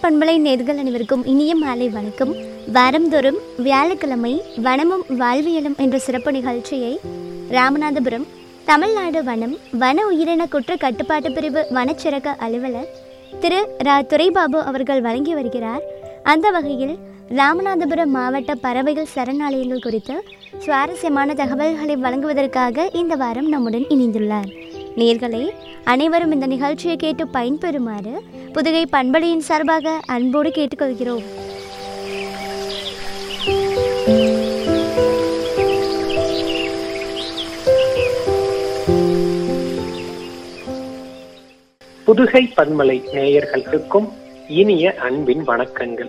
பண்பலை நேர்கள் அனைவருக்கும் இனிய மாலை வணக்கம் வாரந்தோறும் வியாழக்கிழமை வனமும் வாழ்வியலும் என்ற சிறப்பு நிகழ்ச்சியை ராமநாதபுரம் தமிழ்நாடு வனம் வன உயிரின குற்ற கட்டுப்பாட்டு பிரிவு வனச்சிறக அலுவலர் திரு ரா துரைபாபு அவர்கள் வழங்கி வருகிறார் அந்த வகையில் ராமநாதபுரம் மாவட்ட பறவைகள் சரணாலயங்கள் குறித்து சுவாரஸ்யமான தகவல்களை வழங்குவதற்காக இந்த வாரம் நம்முடன் இணைந்துள்ளார் நேர்களே அனைவரும் இந்த நிகழ்ச்சியை கேட்டு பயன்பெறுமாறு புதுகை பண்பலையின் சார்பாக அன்போடு கேட்டுக்கொள்கிறோம் புதுகை பன்மலை நேயர்களுக்கும் இனிய அன்பின் வணக்கங்கள்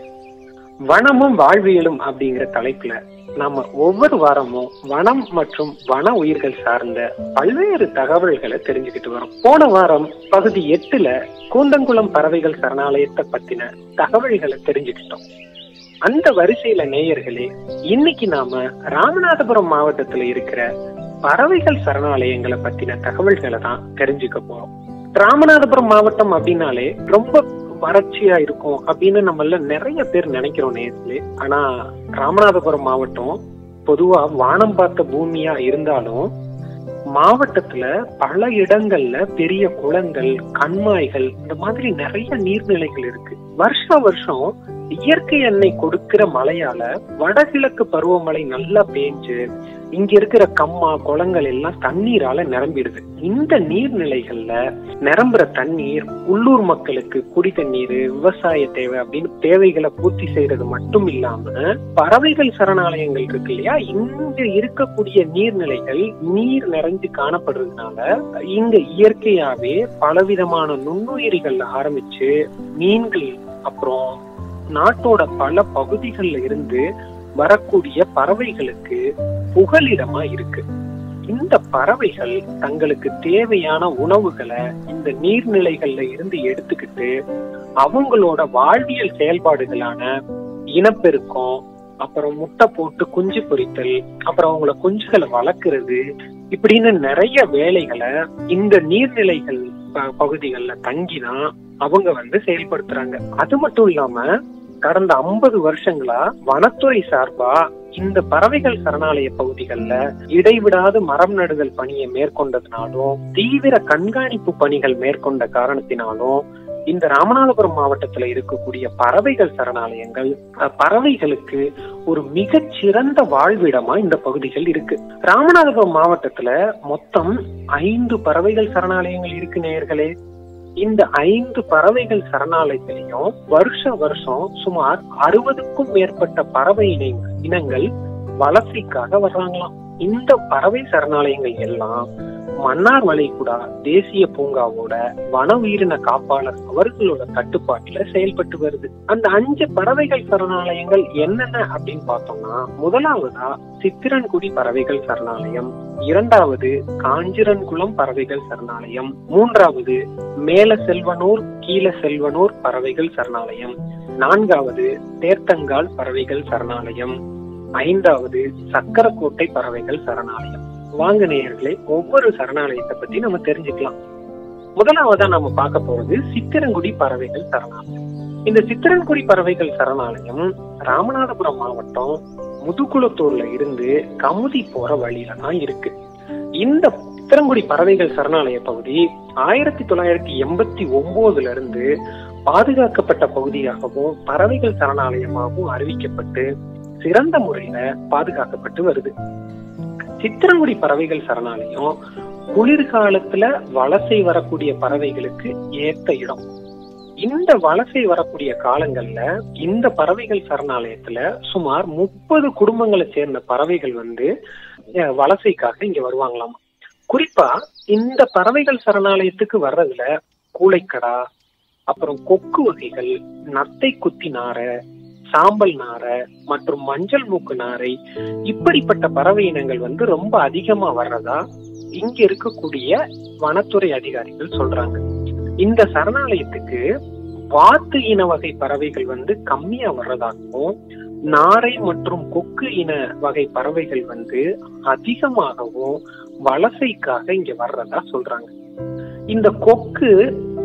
வனமும் வாழ்வியலும் அப்படிங்கிற தலைப்புல நாம ஒவ்வொரு வாரமும் வனம் மற்றும் வன உயிர்கள் சார்ந்த பல்வேறு தகவல்களை தெரிஞ்சுக்கிட்டு வரோம் போன வாரம் பகுதி எட்டுல கூந்தங்குளம் பறவைகள் சரணாலயத்தை பத்தின தகவல்களை தெரிஞ்சுக்கிட்டோம் அந்த வரிசையில நேயர்களே இன்னைக்கு நாம ராமநாதபுரம் மாவட்டத்துல இருக்கிற பறவைகள் சரணாலயங்களை பத்தின தகவல்களை தான் தெரிஞ்சுக்க போறோம் ராமநாதபுரம் மாவட்டம் அப்படின்னாலே ரொம்ப வறட்சியா இருக்கும் அப்படின்னு நம்மள நிறைய பேர் நினைக்கிறோம் நேர்களே ஆனா ராமநாதபுரம் மாவட்டம் பொதுவா வானம் பார்த்த பூமியா இருந்தாலும் மாவட்டத்துல பல இடங்கள்ல பெரிய குளங்கள் கண்மாய்கள் இந்த மாதிரி நிறைய நீர்நிலைகள் இருக்கு வருஷா வருஷம் இயற்கை எண்ணெய் கொடுக்கிற மழையால வடகிழக்கு பருவமழை நல்லா பேஞ்சு இங்க இருக்கிற கம்மா குளங்கள் எல்லாம் தண்ணீரால நிரம்பிடுது இந்த நீர்நிலைகள்ல நிரம்புற தண்ணீர் உள்ளூர் மக்களுக்கு குடி தண்ணீர் விவசாய தேவை அப்படின்னு தேவைகளை பூர்த்தி செய்யறது மட்டும் இல்லாம பறவைகள் சரணாலயங்கள் இருக்கு இல்லையா இங்க இருக்கக்கூடிய நீர்நிலைகள் நீர் நிறைஞ்சு காணப்படுறதுனால இங்க இயற்கையாவே பலவிதமான நுண்ணுயிரிகள் ஆரம்பிச்சு மீன்கள் அப்புறம் நாட்டோட பல பகுதிகள்ல இருந்து வரக்கூடிய பறவைகளுக்கு புகலிடமா இருக்கு இந்த பறவைகள் தங்களுக்கு தேவையான உணவுகளை இந்த நீர்நிலைகள்ல இருந்து எடுத்துக்கிட்டு அவங்களோட வாழ்வியல் செயல்பாடுகளான இனப்பெருக்கம் அப்புறம் முட்டை போட்டு குஞ்சு பொரித்தல் அப்புறம் அவங்கள குஞ்சுகளை வளர்க்கறது இப்படின்னு நிறைய வேலைகளை இந்த நீர்நிலைகள் ப- பகுதிகள்ல தங்கிதான் அவங்க வந்து செயல்படுத்துறாங்க அது மட்டும் இல்லாம கடந்த ஐம்பது வருஷங்களா வனத்துறை சார்பா இந்த பறவைகள் சரணாலய பகுதிகள்ல இடைவிடாது மரம் நடுதல் பணியை மேற்கொண்டதுனாலும் தீவிர கண்காணிப்பு பணிகள் மேற்கொண்ட காரணத்தினாலும் இந்த ராமநாதபுரம் மாவட்டத்துல இருக்கக்கூடிய பறவைகள் சரணாலயங்கள் அஹ், பறவைகளுக்கு ஒரு மிகச் சிறந்த வாழ்விடமா இந்த பகுதிகள் இருக்கு ராமநாதபுரம் மாவட்டத்துல மொத்தம் ஐந்து பறவைகள் சரணாலயங்கள் இருக்கு நேயர்களே இந்த ஐந்து பறவைகள் சரணாலயத்திலையும் வருஷ வருஷம் சுமார் அறுபதுக்கும் மேற்பட்ட பறவை இன இனங்கள் வலசைக்காக வர்றாங்களாம் இந்த பறவை சரணாலயங்கள் எல்லாம் மன்னார் வளைகுடா தேசிய பூங்காவோட வன உயிரின காப்பாளர் அவர்களோட கட்டுப்பாட்டுல செயல்பட்டு வருது அந்த அஞ்சு பறவைகள் சரணாலயங்கள் என்னென்ன அப்படின்னு பார்த்தோம்னா முதலாவதா சித்திரன்குடி பறவைகள் சரணாலயம் இரண்டாவது காஞ்சிரன்குளம் பறவைகள் சரணாலயம் மூன்றாவது மேல செல்வனூர் கீழ செல்வனூர் பறவைகள் சரணாலயம் நான்காவது தேர்த்தங்கால் பறவைகள் சரணாலயம் ஐந்தாவது சக்கரக்கோட்டை பறவைகள் சரணாலயம் வாங்க நேயர்களே ஒவ்வொரு சரணாலயத்தை பத்தி நம்ம தெரிஞ்சுக்கலாம் முதலாவதா நம்ம பார்க்க போறது சித்திரங்குடி பறவைகள் சரணாலயம் இந்த சித்திரன்குடி பறவைகள் சரணாலயம் ராமநாதபுரம் மாவட்டம் முதுகுளத்தூர்ல இருந்து கமுதி போற வழியில தான் இருக்கு இந்த சித்திரங்குடி பறவைகள் சரணாலய பகுதி ஆயிரத்தி தொள்ளாயிரத்தி எண்பத்தி ஒன்பதுல இருந்து பாதுகாக்கப்பட்ட பகுதியாகவும் பறவைகள் சரணாலயமாகவும் அறிவிக்கப்பட்டு சிறந்த முறையில பாதுகாக்கப்பட்டு வருது சித்திரங்குடி பறவைகள் சரணாலயம் குளிர்காலத்துல வலசை வரக்கூடிய பறவைகளுக்கு ஏத்த இடம் இந்த வலசை வரக்கூடிய காலங்கள்ல இந்த பறவைகள் சரணாலயத்துல சுமார் முப்பது குடும்பங்களை சேர்ந்த பறவைகள் வந்து அஹ், வலசைக்காக இங்க வருவாங்களாம் குறிப்பா இந்த பறவைகள் சரணாலயத்துக்கு வர்றதுல கூளைக்கடா அப்புறம் கொக்கு வகைகள் நத்தை குத்தி நாரை சாம்பல் நாரை மற்றும் மஞ்சள் மூக்கு நாரை இப்படிப்பட்ட பறவை இனங்கள் வந்து ரொம்ப அதிகமா வர்றதா இங்க இருக்கக்கூடிய வனத்துறை அதிகாரிகள் சொல்றாங்க இந்த சரணாலயத்துக்கு வாத்து இன வகை பறவைகள் வந்து கம்மியா வர்றதாகவும் நாரை மற்றும் கொக்கு இன வகை பறவைகள் வந்து அதிகமாகவும் வலசைக்காக இங்க வர்றதா சொல்றாங்க இந்த கொக்கு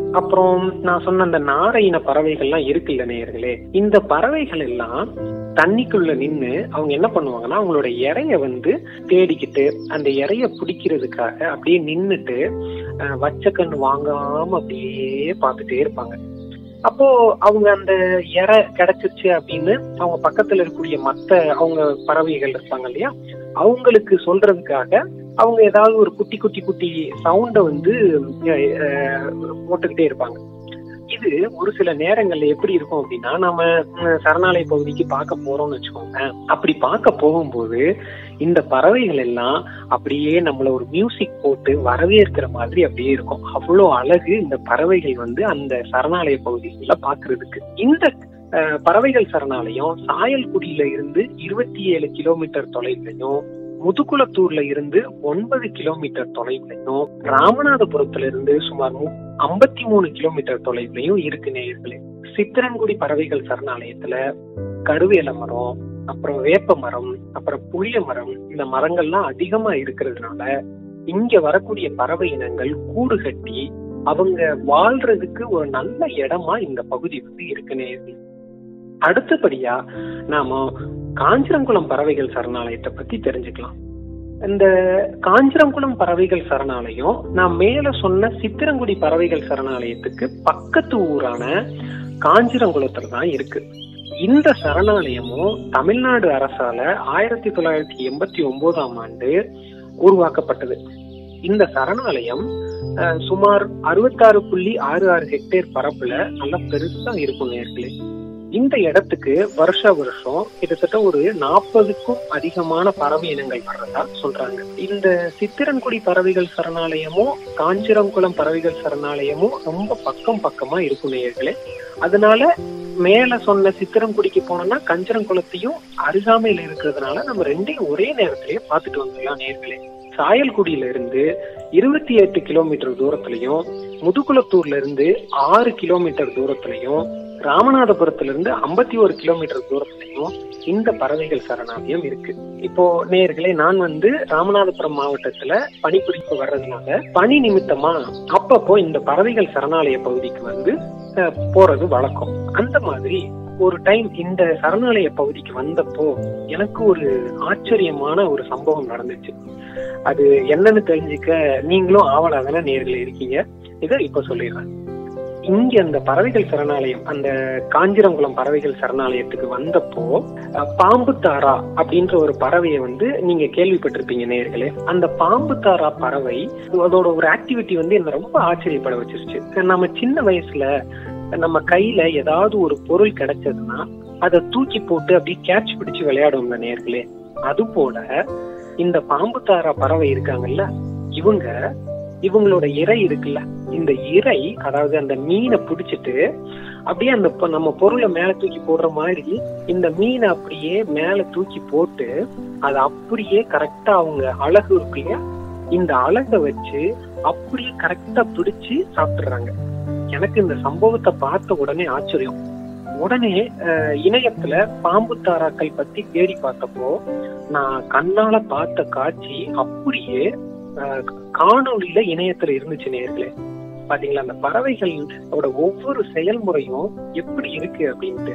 அப்புறம் நான் சொன்ன அந்த நாரை இன பறவைகள்லாம் இருக்குல்ல நேயர்களே இந்த பறவைகள் எல்லாம் தண்ணிக்குள்ள நின்னு அவங்க என்ன பண்ணுவாங்கன்னா அவங்களோட இறைய வந்து தேடிக்கிட்டு அந்த இறைய பிடிக்கிறதுக்காக அப்படியே நின்னுட்டு அஹ், வச்ச கண்ணு வாங்காம அப்படியே பார்த்துட்டே இருப்பாங்க அப்போ அவங்க அந்த இறை கிடைச்சிருச்சு அப்படின்னு அவங்க பக்கத்துல இருக்கக்கூடிய மத்த அவங்க பறவைகள் இருப்பாங்க இல்லையா அவங்களுக்கு சொல்றதுக்காக அவங்க ஏதாவது ஒரு குட்டி குட்டி குட்டி சவுண்ட வந்து அஹ், அஹ், போட்டுக்கிட்டே இருப்பாங்க இது ஒரு சில நேரங்கள்ல எப்படி இருக்கும் அப்படின்னா நம்ம ம், சரணாலய பகுதிக்கு பார்க்க போறோம்னு வச்சுக்கோங்க அப்படி பார்க்க போகும்போது இந்த பறவைகள் எல்லாம் அப்படியே நம்மள ஒரு மியூசிக் போட்டு வரவேற்கிற மாதிரி அப்படியே இருக்கும் அவ்வளோ அழகு இந்த பறவைகள் வந்து அந்த சரணாலய பகுதிகள பாக்குறதுக்கு இந்த அஹ், பறவைகள் சரணாலயம் சாயல்குடியில இருந்து இருபத்தி ஏழு கிலோமீட்டர் தொலைவிலையும் முதுகுளத்தூர்ல இருந்து ஒன்பது கிலோமீட்டர் தொலைவிலையும் ராமநாதபுரத்துல இருந்து சுமார் ஐம்பத்தி மூணு கிலோமீட்டர் தொலைவிலையும் இருக்கு நேயர்களே சித்திரன்குடி பறவைகள் சரணாலயத்துல கருவேல மரம் அப்புறம் வேப்ப மரம் அப்புறம் புளிய மரம் இந்த மரங்கள்லாம் அதிகமா இருக்கிறதுனால இங்க வரக்கூடிய பறவை இனங்கள் கூடு கட்டி அவங்க வாழ்றதுக்கு ஒரு நல்ல இடமா இந்த பகுதி வந்து இருக்கு நேயர்களே அடுத்தபடியா நாம காஞ்சிரங்குளம் பறவைகள் சரணாலயத்தை பத்தி தெரிஞ்சுக்கலாம் இந்த காஞ்சிரங்குளம் பறவைகள் சரணாலயம் நான் மேல சொன்ன சித்திரங்குடி பறவைகள் சரணாலயத்துக்கு பக்கத்து ஊரான காஞ்சிரங்குளத்துல தான் இருக்கு இந்த சரணாலயமும் தமிழ்நாடு அரசால ஆயிரத்தி தொள்ளாயிரத்தி எண்பத்தி ஒன்பதாம் ஆண்டு உருவாக்கப்பட்டது இந்த சரணாலயம் அஹ், சுமார் அறுபத்தாறு புள்ளி ஆறு ஆறு ஹெக்டேர் பரப்புல நல்லா பெருசா இருக்கும் நேர்களே இந்த இடத்துக்கு வருஷ வருஷம் கிட்டத்தட்ட ஒரு நாற்பதுக்கும் அதிகமான பறவை இனங்கள் வர்றதா சொல்றாங்க இந்த சித்திரன்குடி பறவைகள் சரணாலயமும் காஞ்சிரங்குளம் பறவைகள் சரணாலயமும் ரொம்ப பக்கம் பக்கமா இருக்கும் நேயர்களே அதனால மேல சொன்ன சித்திரன்குடிக்கு போனோம்னா கஞ்சரங்குளத்தையும் அருகாமையில இருக்கிறதுனால நம்ம ரெண்டையும் ஒரே நேரத்திலேயே பார்த்துட்டு வந்துடலாம் நேர்களே சாயல்குடியில இருந்து இருபத்தி எட்டு கிலோமீட்டர் தூரத்திலையும் முதுகுளத்தூர்ல இருந்து ஆறு கிலோமீட்டர் தூரத்திலையும் ராமநாதபுரத்துல இருந்து ஐம்பத்தி ஒரு கிலோமீட்டர் தூரத்திலையும் இந்த பறவைகள் சரணாலயம் இருக்கு இப்போ நேர்களே நான் வந்து ராமநாதபுரம் மாவட்டத்துல பணிபுரிப்பு வர்றதுனால பணி நிமித்தமா அப்பப்போ இந்த பறவைகள் சரணாலய பகுதிக்கு வந்து அஹ், போறது வழக்கம் அந்த மாதிரி ஒரு டைம் இந்த சரணாலய பகுதிக்கு வந்தப்போ எனக்கு ஒரு ஆச்சரியமான ஒரு சம்பவம் நடந்துச்சு அது என்னன்னு தெரிஞ்சுக்க நீங்களும் ஆவலா தானே நேரில் இருக்கீங்க இதை இப்ப சொல்லிடுறேன் இங்க அந்த பறவைகள் சரணாலயம் அந்த காஞ்சிரங்குளம் பறவைகள் சரணாலயத்துக்கு வந்தப்போ அஹ், பாம்பு தாரா அப்படின்ற ஒரு பறவையை வந்து நீங்க கேள்விப்பட்டிருப்பீங்க நேர்களே அந்த பாம்பு தாரா பறவை அதோட ஒரு ஆக்டிவிட்டி வந்து என்ன ரொம்ப ஆச்சரியப்பட வச்சிருச்சு நம்ம சின்ன வயசுல நம்ம கையில ஏதாவது ஒரு பொருள் கிடைச்சதுன்னா அதை தூக்கி போட்டு அப்படியே கேட்ச் பிடிச்சு விளையாடுவோம்ல நேர்களே அது போல இந்த பாம்பு தாரா பறவை இருக்காங்கல்ல இவங்க இவங்களோட இறை இருக்குல்ல இந்த இறை அதாவது அந்த மீனை பிடிச்சிட்டு அப்படியே அந்த பொ- நம்ம பொருளை மேல தூக்கி போடுற மாதிரி இந்த மீனை அப்படியே மேல தூக்கி போட்டு அதை அப்படியே கரெக்டா அவங்க அழகு இருக்கு இல்லையா இந்த அழகை வச்சு அப்படியே கரெக்டா பிடிச்சு சாப்பிட்டுறாங்க எனக்கு இந்த சம்பவத்தை பார்த்த உடனே ஆச்சரியம் உடனே அஹ், இணையத்துல பாம்பு தாராக்கள் பத்தி தேடி பார்த்தப்போ நான் கண்ணால பார்த்த காட்சி அப்படியே அஹ், காணொளியில இணையத்துல இருந்துச்சு நேர்களே பாத்தீங்களா அந்த பறவைகளோட ஒவ்வொரு செயல்முறையும் எப்படி இருக்கு அப்படின்ட்டு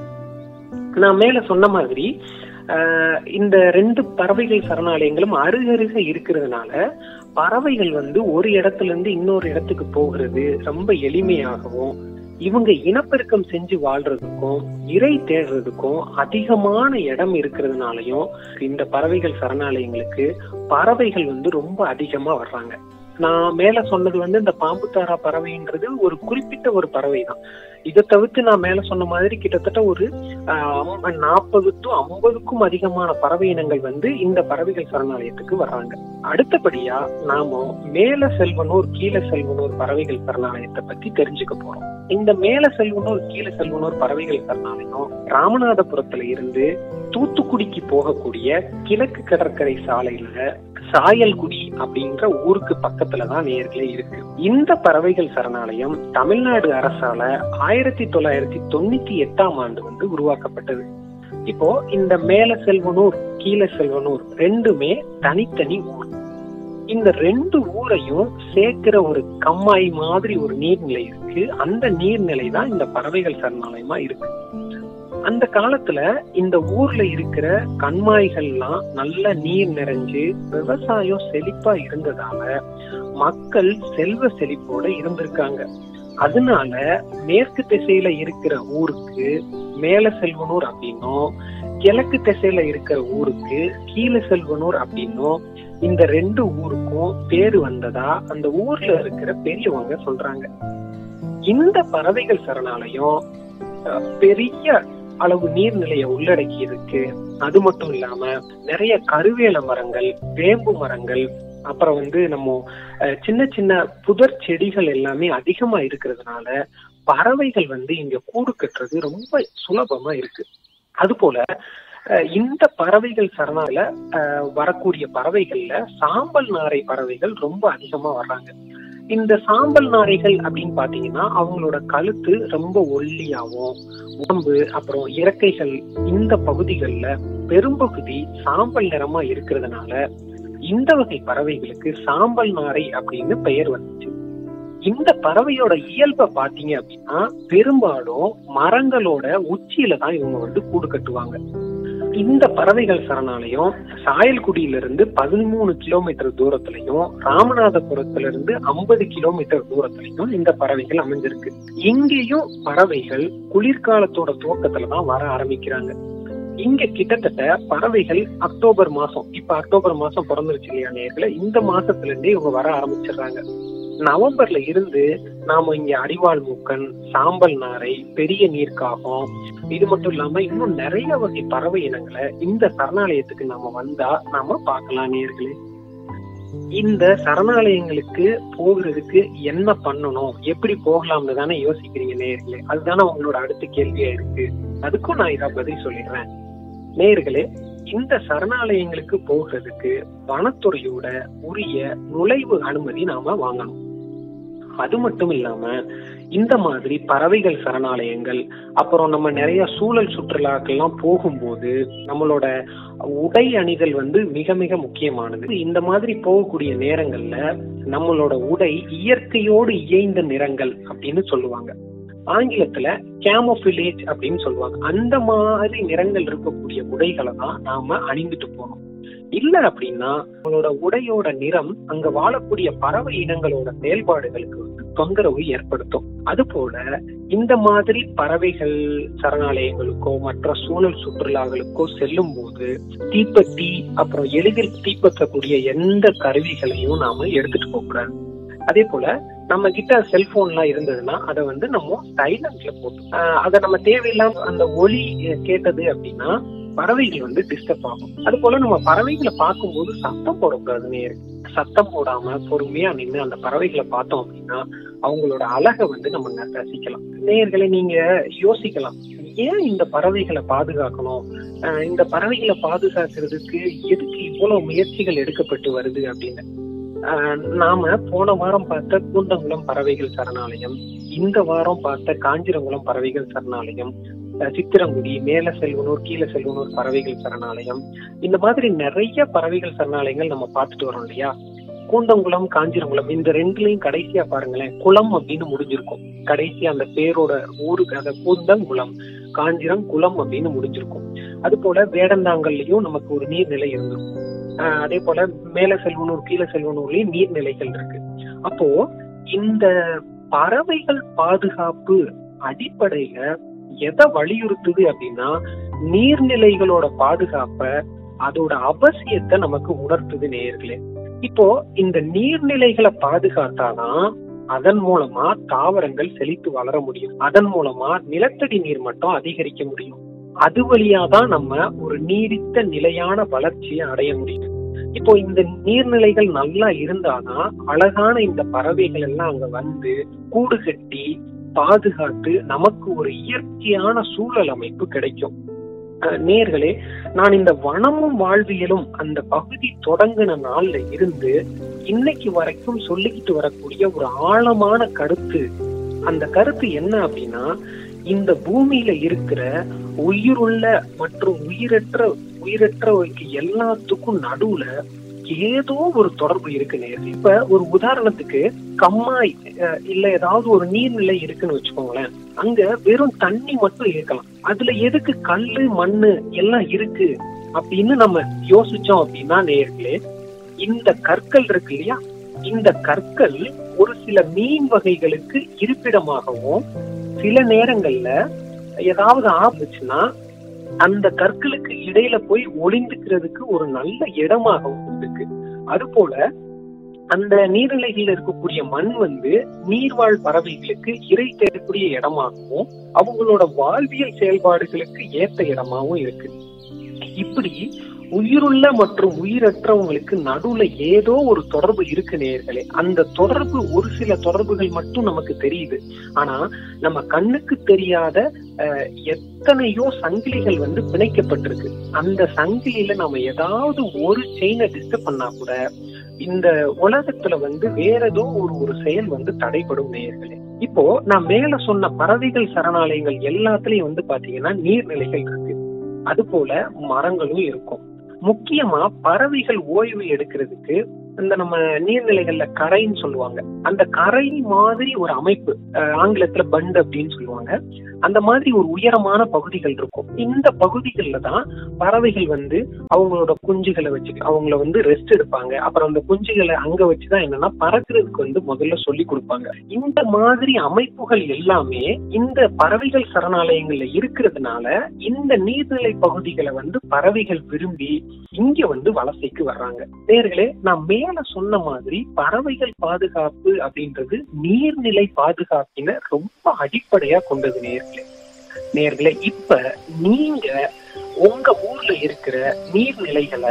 நான் மேல சொன்ன மாதிரி ஆஹ், இந்த ரெண்டு பறவைகள் சரணாலயங்களும் அருகருக இருக்கிறதுனால பறவைகள் வந்து ஒரு இடத்துல இருந்து இன்னொரு இடத்துக்கு போகிறது ரொம்ப எளிமையாகவும் இவங்க இனப்பெருக்கம் செஞ்சு வாழ்றதுக்கும் இறை தேடுறதுக்கும் அதிகமான இடம் இருக்கிறதுனாலயும் இந்த பறவைகள் சரணாலயங்களுக்கு பறவைகள் வந்து ரொம்ப அதிகமா வர்றாங்க நான் மேல சொன்னது வந்து இந்த பாம்புத்தாரா பறவைன்றது ஒரு குறிப்பிட்ட ஒரு பறவை தான் இதை தவிர்த்து நான் மேல சொன்ன மாதிரி கிட்டத்தட்ட ஒரு நாற்பது டு ஐம்பதுக்கும் அதிகமான பறவை இனங்கள் வந்து இந்த பறவைகள் சரணாலயத்துக்கு வர்றாங்க அடுத்தபடியா நாம மேல செல்வனூர் கீழே செல்வனூர் பறவைகள் சரணாலயத்தை பத்தி தெரிஞ்சுக்க போறோம் இந்த மேல செல்வனூர் கீழே செல்வனூர் பறவைகள் சரணாலயம் ராமநாதபுரத்துல இருந்து தூத்துக்குடிக்கு போகக்கூடிய கிழக்கு கடற்கரை சாலையில சாயல்குடி அப்படின்ற ஊருக்கு பக்கத்துல தான் நேர்களே இருக்கு இந்த பறவைகள் சரணாலயம் தமிழ்நாடு அரசால ஆயிரத்தி தொள்ளாயிரத்தி தொண்ணூத்தி எட்டாம் ஆண்டு வந்து உருவாக்கப்பட்டது இப்போ இந்த மேல செல்வனூர் கீழே செல்வனூர் ரெண்டுமே தனித்தனி ஊர் இந்த ரெண்டு ஊரையும் சேர்க்கிற ஒரு கம்மாய் மாதிரி ஒரு நீர்நிலை இருக்கு அந்த நீர்நிலை தான் இந்த பறவைகள் சரணாலயமா இருக்கு அந்த காலத்துல இந்த ஊர்ல இருக்கிற கண்மாய்கள்லாம் நல்ல நீர் நிறைஞ்சு விவசாயம் செழிப்பா இருந்ததால மக்கள் செல்வ செழிப்போட இருந்திருக்காங்க அதனால மேற்கு திசையில இருக்கிற ஊருக்கு மேல செல்வனூர் அப்படின்னும் கிழக்கு திசையில இருக்கிற ஊருக்கு கீழே செல்வனூர் அப்படின்னும் இந்த ரெண்டு ஊருக்கும் பேரு வந்ததா அந்த ஊர்ல இருக்கிற பெரியவங்க சொல்றாங்க இந்த பறவைகள் சரணாலயம் அஹ், பெரிய அளவு நீர்நிலையை உள்ளடக்கி இருக்கு அது மட்டும் இல்லாம நிறைய கருவேல மரங்கள் வேம்பு மரங்கள் அப்புறம் வந்து நம்ம அஹ், சின்ன சின்ன புதர் செடிகள் எல்லாமே அதிகமா இருக்கிறதுனால பறவைகள் வந்து இங்க கூடு கட்டுறது ரொம்ப சுலபமா இருக்கு அது போல அஹ், இந்த பறவைகள் சரணால அஹ், வரக்கூடிய பறவைகள்ல சாம்பல் நாரை பறவைகள் ரொம்ப அதிகமா வர்றாங்க இந்த சாம்பல் நாரைகள் அப்படின்னு பாத்தீங்கன்னா அவங்களோட கழுத்து ரொம்ப ஒல்லியாவும் உடம்பு அப்புறம் இறக்கைகள் இந்த பகுதிகள்ல பெரும்பகுதி சாம்பல் நிறமா இருக்கிறதுனால இந்த வகை பறவைகளுக்கு சாம்பல் நாரை அப்படின்னு பெயர் வந்துச்சு இந்த பறவையோட இயல்பை பாத்தீங்க அப்படின்னா பெரும்பாலும் மரங்களோட உச்சியில தான் இவங்க வந்து கூடு கட்டுவாங்க இந்த பறவைகள் சரணாலயம் சாயல்குடியிலிருந்து பதிமூணு கிலோமீட்டர் தூரத்திலையும் ராமநாதபுரத்துல இருந்து ஐம்பது கிலோமீட்டர் தூரத்திலையும் இந்த பறவைகள் அமைஞ்சிருக்கு இங்கேயும் பறவைகள் குளிர்காலத்தோட துவக்கத்துல தான் வர ஆரம்பிக்கிறாங்க இங்க கிட்டத்தட்ட பறவைகள் அக்டோபர் மாசம் இப்ப அக்டோபர் மாசம் பிறந்துருச்சு இல்லையா நேர்ல இந்த மாசத்துல இருந்தே இவங்க வர ஆரம்பிச்சிடுறாங்க நவம்பர்ல இருந்து நாம இங்க அரிவாள் மூக்கன் சாம்பல் நாரை பெரிய நீர்க்காகம் இது மட்டும் இல்லாம இன்னும் நிறைய வகை பறவை இனங்களை இந்த சரணாலயத்துக்கு நாம வந்தா நாம பார்க்கலாம் நேர்களே இந்த சரணாலயங்களுக்கு போகிறதுக்கு என்ன பண்ணணும் எப்படி போகலாம்னு தானே யோசிக்கிறீங்க நேர்களே அதுதானே உங்களோட அடுத்த கேள்வியா இருக்கு அதுக்கும் நான் இதை பதில் சொல்லிடுறேன் நேர்களே இந்த சரணாலயங்களுக்கு போகிறதுக்கு வனத்துறையோட உரிய நுழைவு அனுமதி நாம வாங்கணும் அது மட்டும் இல்லாம இந்த மாதிரி பறவைகள் சரணாலயங்கள் அப்புறம் நம்ம நிறைய சூழல் சுற்றுலாக்கெல்லாம் போகும்போது நம்மளோட உடை அணிதல் வந்து மிக மிக முக்கியமானது இந்த மாதிரி போகக்கூடிய நேரங்கள்ல நம்மளோட உடை இயற்கையோடு இயைந்த நிறங்கள் அப்படின்னு சொல்லுவாங்க ஆங்கிலத்துல கேமோபிலேஜ் அப்படின்னு சொல்லுவாங்க அந்த மாதிரி நிறங்கள் இருக்கக்கூடிய உடைகளை தான் நாம அணிந்துட்டு போகணும் இல்ல அப்படின்னா நம்மளோட உடையோட நிறம் அங்க வாழக்கூடிய பறவை இனங்களோட செயல்பாடுகளுக்கு வந்து தொந்தரவு ஏற்படுத்தும் அது போல இந்த மாதிரி பறவைகள் சரணாலயங்களுக்கோ மற்ற சூழல் சுற்றுலாக்களுக்கோ செல்லும் போது தீப்பெட்டி அப்புறம் எளிதில் தீப்பற்றக்கூடிய எந்த கருவிகளையும் நாம எடுத்துட்டு போக கூடாது அதே போல நம்ம கிட்ட செல்போன்லாம் இருந்ததுன்னா அதை வந்து நம்ம சைலண்ட்ல போட்டு ஆஹ் அதை நம்ம தேவையில்லாம அந்த ஒலி கேட்டது அப்படின்னா பறவைகள் வந்து டிஸ்டர்ப் ஆகும் அது போல நம்ம பறவைகளை பார்க்கும்போது சத்தம் போடக்கூடாது நேரு சத்தம் போடாம பொறுமையா நின்று அந்த பறவைகளை பார்த்தோம் அப்படின்னா அவங்களோட அழகை வந்து நம்ம ந- ரசிக்கலாம் நேயர்களை நீங்க யோசிக்கலாம் ஏன் இந்த பறவைகளை பாதுகாக்கணும் ஆஹ் இந்த பறவைகளை பாதுகாக்கிறதுக்கு எதுக்கு இவ்வளவு முயற்சிகள் எடுக்கப்பட்டு வருது அப்படின்னு ஆஹ் நாம போன வாரம் பார்த்த கூந்தங்குளம் பறவைகள் சரணாலயம் இந்த வாரம் பார்த்த காஞ்சிரங்குளம் பறவைகள் சரணாலயம் அஹ் சித்திரங்குடி மேல செல்வனூர் கீழே செல்வனூர் பறவைகள் சரணாலயம் இந்த மாதிரி நிறைய பறவைகள் சரணாலயங்கள் நம்ம பார்த்துட்டு வரோம் இல்லையா கூந்தங்குளம் காஞ்சிரங்குளம் இந்த ரெண்டுலயும் கடைசியா பாருங்களேன் குளம் அப்படின்னு முடிஞ்சிருக்கும் கடைசியா அந்த பேரோட ஊருக்கு அந்த கூந்தங்குளம் காஞ்சிரம் குளம் அப்படின்னு முடிஞ்சிருக்கும் அது போல வேடந்தாங்கல்லையும் நமக்கு ஒரு நீர்நிலை இருந்திருக்கும் ஆஹ் அதே போல மேல செல்வனூர் கீழே செல்வனூர்லயும் நீர்நிலைகள் இருக்கு அப்போ இந்த பறவைகள் பாதுகாப்பு அடிப்படையில எதை வலியுறுத்துது அப்படின்னா நீர்நிலைகளோட பாதுகாப்ப அதோட அவசியத்தை நமக்கு உணர்த்துது நேயர்களே இப்போ இந்த நீர்நிலைகளை பாதுகாத்தாதான் அதன் மூலமா தாவரங்கள் செழித்து வளர முடியும் அதன் மூலமா நிலத்தடி நீர் மட்டம் அதிகரிக்க முடியும் அது வழியா தான் நம்ம ஒரு நீடித்த நிலையான வளர்ச்சியை அடைய முடியும் இப்போ இந்த நீர்நிலைகள் நல்லா இருந்தாதான் அழகான இந்த பறவைகள் எல்லாம் அங்க வந்து கூடு கட்டி பாதுகாத்து நமக்கு ஒரு இயற்கையான சூழல் அமைப்பு கிடைக்கும் அஹ் நேர்களே நான் இந்த வனமும் வாழ்வியலும் அந்த பகுதி தொடங்கின நாள்ல இருந்து இன்னைக்கு வரைக்கும் சொல்லிக்கிட்டு வரக்கூடிய ஒரு ஆழமான கருத்து அந்த கருத்து என்ன அப்படின்னா இந்த பூமியில இருக்கிற உயிருள்ள மற்றும் உயிரற்ற உயிரற்றவைக்கு எல்லாத்துக்கும் நடுவுல ஏதோ ஒரு தொடர்பு இருக்கு நேர்கள் இப்ப ஒரு உதாரணத்துக்கு கம்மாய் அஹ், இல்ல ஏதாவது ஒரு நீர்நிலை இருக்குன்னு வச்சுக்கோங்களேன் அங்க வெறும் தண்ணி மட்டும் இருக்கலாம் அதுல எதுக்கு கல்லு மண்ணு எல்லாம் இருக்கு அப்படின்னு நம்ம யோசிச்சோம் அப்படின்னா நேர்களே இந்த கற்கள் இருக்கு இல்லையா இந்த கற்கள் ஒரு சில மீன் வகைகளுக்கு இருப்பிடமாகவும் சில நேரங்கள்ல ஏதாவது ஆபத்துச்சுன்னா அந்த கற்களுக்கு இடையில போய் ஒளிந்துக்கிறதுக்கு ஒரு நல்ல இடமாகவும் இருக்கு அது போல அந்த நீர்நிலைகளில் இருக்கக்கூடிய மண் வந்து நீர்வாழ் பறவைகளுக்கு இறை தேடக்கூடிய இடமாகவும் அவங்களோட வாழ்வியல் செயல்பாடுகளுக்கு ஏத்த இடமாகவும் இருக்கு இப்படி உயிருள்ள மற்றும் உயிரற்றவங்களுக்கு நடுவுல ஏதோ ஒரு தொடர்பு இருக்கு நேர்களே அந்த தொடர்பு ஒரு சில தொடர்புகள் மட்டும் நமக்கு தெரியுது ஆனா நம்ம கண்ணுக்கு தெரியாத அஹ், எத்தனையோ சங்கிலிகள் வந்து பிணைக்கப்பட்டிருக்கு அந்த சங்கிலியில நம்ம ஏதாவது ஒரு செயினை டிஸ்டர்ப் பண்ணா கூட இந்த உலகத்துல வந்து வேற ஏதோ ஒரு ஒரு செயல் வந்து தடைப்படும் நேயர்களே இப்போ நான் மேல சொன்ன பறவைகள் சரணாலயங்கள் எல்லாத்துலயும் வந்து பாத்தீங்கன்னா நீர்நிலைகள் இருக்கு அது போல மரங்களும் இருக்கும் முக்கியமா பறவைகள் ஓய்வு எடுக்கிறதுக்கு இந்த நம்ம நீர்நிலைகள்ல கரைன்னு சொல்லுவாங்க அந்த கரை மாதிரி ஒரு அமைப்பு அஹ், ஆங்கிலத்துல பண்ட் அப்படின்னு சொல்லுவாங்க அந்த மாதிரி ஒரு உயரமான பகுதிகள் இருக்கும் இந்த பகுதிகள்ல தான் பறவைகள் வந்து அவங்களோட குஞ்சுகளை வச்சு அவங்கள வந்து ரெஸ்ட் எடுப்பாங்க அப்புறம் அந்த குஞ்சுகளை அங்க வச்சுதான் என்னன்னா பறக்கிறதுக்கு வந்து முதல்ல சொல்லி கொடுப்பாங்க இந்த மாதிரி அமைப்புகள் எல்லாமே இந்த பறவைகள் சரணாலயங்கள்ல இருக்கிறதுனால இந்த நீர்நிலை பகுதிகளை வந்து பறவைகள் விரும்பி இங்க வந்து வலசைக்கு வர்றாங்க நேர்களே நான் மேல சொன்ன மாதிரி பறவைகள் பாதுகாப்பு அப்படின்றது நீர்நிலை பாதுகாப்பின ரொம்ப அடிப்படையா கொண்டது நேர்களே நேர்களே இப்ப நீங்க உங்க ஊர்ல இருக்கிற நீர்நிலைகளை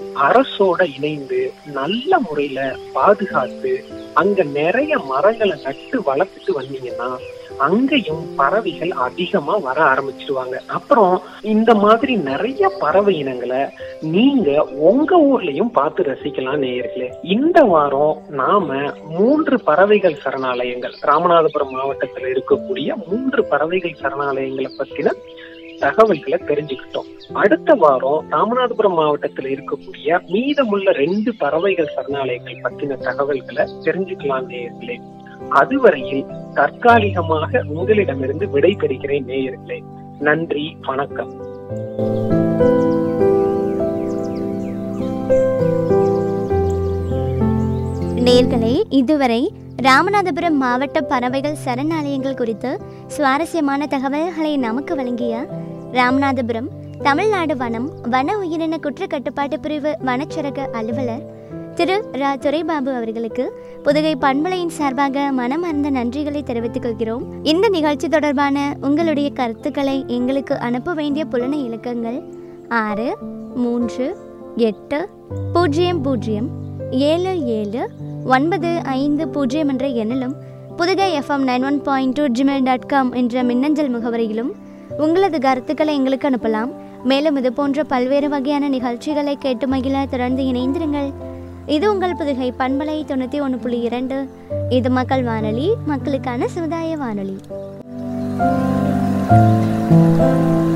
அரசோட இணைந்து நல்ல முறையில பாதுகாத்து அங்க நிறைய மரங்களை நட்டு வளர்த்துட்டு வந்தீங்கன்னா அங்கேயும் பறவைகள் அதிகமா வர ஆரம்பிச்சிருவாங்க அப்புறம் இந்த மாதிரி நிறைய பறவை இனங்களை நீங்க உங்க ஊர்லயும் பார்த்து ரசிக்கலாம் நேயர்களே இந்த வாரம் நாம மூன்று பறவைகள் சரணாலயங்கள் ராமநாதபுரம் மாவட்டத்துல இருக்கக்கூடிய மூன்று பறவைகள் சரணாலயங்களை பத்தின தகவல்களை தெரிஞ்சுக்கிட்டோம் அடுத்த வாரம் ராமநாதபுரம் மாவட்டத்துல இருக்கக்கூடிய மீதமுள்ள ரெண்டு பறவைகள் சரணாலயங்கள் பத்தின தகவல்களை தெரிஞ்சுக்கலாம் நேயர்களே அதுவரையில் தற்காலிகமாக உங்களிடமிருந்து விடை பெறுகிறேன் நேயர்களே நன்றி வணக்கம் நேர்களே இதுவரை ராமநாதபுரம் மாவட்ட பறவைகள் சரணாலயங்கள் குறித்து சுவாரஸ்யமான தகவல்களை நமக்கு வழங்கிய ராமநாதபுரம் தமிழ்நாடு வனம் வன உயிரின குற்ற கட்டுப்பாட்டு பிரிவு வனச்சரக அலுவலர் திரு ரா துரைபாபு அவர்களுக்கு புதுகை பண்பலையின் சார்பாக மனமார்ந்த நன்றிகளை தெரிவித்துக் கொள்கிறோம் இந்த நிகழ்ச்சி தொடர்பான உங்களுடைய கருத்துக்களை எங்களுக்கு அனுப்ப வேண்டிய புலன இலக்கங்கள் ஆறு மூன்று எட்டு பூஜ்ஜியம் பூஜ்ஜியம் ஏழு ஏழு ஒன்பது ஐந்து பூஜ்ஜியம் என்ற எண்ணிலும் Pudugai FM nine one point two Gmail dot com என்ற மின்னஞ்சல் முகவரியிலும் உங்களது கருத்துக்களை எங்களுக்கு அனுப்பலாம் மேலும் இது போன்ற பல்வேறு வகையான நிகழ்ச்சிகளை கேட்டு மகிழ தொடர்ந்து இணைந்திருங்கள் இது உங்கள் புதுகை பண்பலை தொண்ணூற்றி ஒன்று புள்ளி இரண்டு இது மக்கள் வானொலி மக்களுக்கான சமுதாய வானொலி